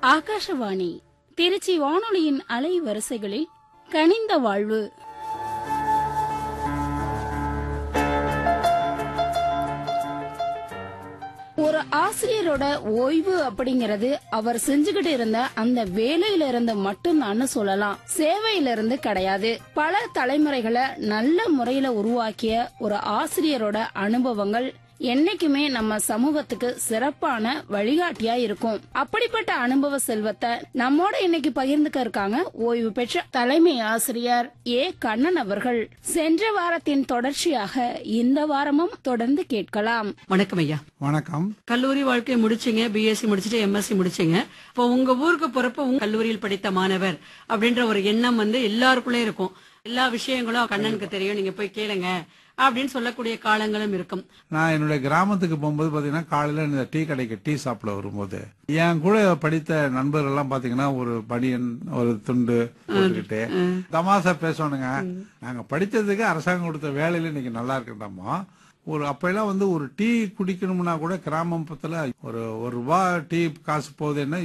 ஆகாஷவாணி திருச்சி வானொலியின் அலை வரிசைகளில் கனிந்த வாழ்வு ஒரு ஆசிரியரோட ஓய்வு அப்படிங்கறது அவர் செஞ்சுகிட்டு இருந்த அந்த வேலையில இருந்து மட்டும்தான்னு சொல்லலாம் சேவையில இருந்து கிடையாது பல தலைமுறைகளை நல்ல முறையில உருவாக்கிய ஒரு ஆசிரியரோட அனுபவங்கள் என்னைக்குமே நம்ம சமூகத்துக்கு சிறப்பான வழிகாட்டியா இருக்கும் அப்படிப்பட்ட அனுபவ செல்வத்தை நம்மோட இன்னைக்கு பகிர்ந்துக்க இருக்காங்க ஓய்வு பெற்ற தலைமை ஆசிரியர் ஏ கண்ணன் அவர்கள் சென்ற வாரத்தின் தொடர்ச்சியாக இந்த வாரமும் தொடர்ந்து கேட்கலாம் வணக்கம் ஐயா வணக்கம் கல்லூரி வாழ்க்கை முடிச்சீங்க பிஎஸ்சி முடிச்சிட்டு எம்எஸ்சி முடிச்சீங்க இப்போ உங்க ஊருக்கு போறப்ப உங்க கல்லூரியில் படித்த மாணவர் அப்படின்ற ஒரு எண்ணம் வந்து எல்லாருக்குள்ளே இருக்கும் எல்லா விஷயங்களும் கண்ணனுக்கு தெரியும் நீங்க போய் கேளுங்க அப்படின்னு சொல்லக்கூடிய காலங்களும் இருக்கும் நான் என்னுடைய கிராமத்துக்கு போகும்போது பாத்தீங்கன்னா காலையில இந்த டீ கடைக்கு டீ சாப்பிட வரும்போது என் கூட படித்த நண்பர்கள் எல்லாம் பாத்தீங்கன்னா ஒரு பனியன் ஒரு துண்டு போட்டுக்கிட்டு தமாசா பேசணுங்க நாங்க படிச்சதுக்கு அரசாங்கம் கொடுத்த வேலையில இன்னைக்கு நல்லா இருக்கண்டாமா ஒரு அப்பெல்லாம் வந்து ஒரு டீ குடிக்கணும்னா கூட கிராமத்துல ஒரு ஒரு ரூபா டீ காசு போகுதுன்னா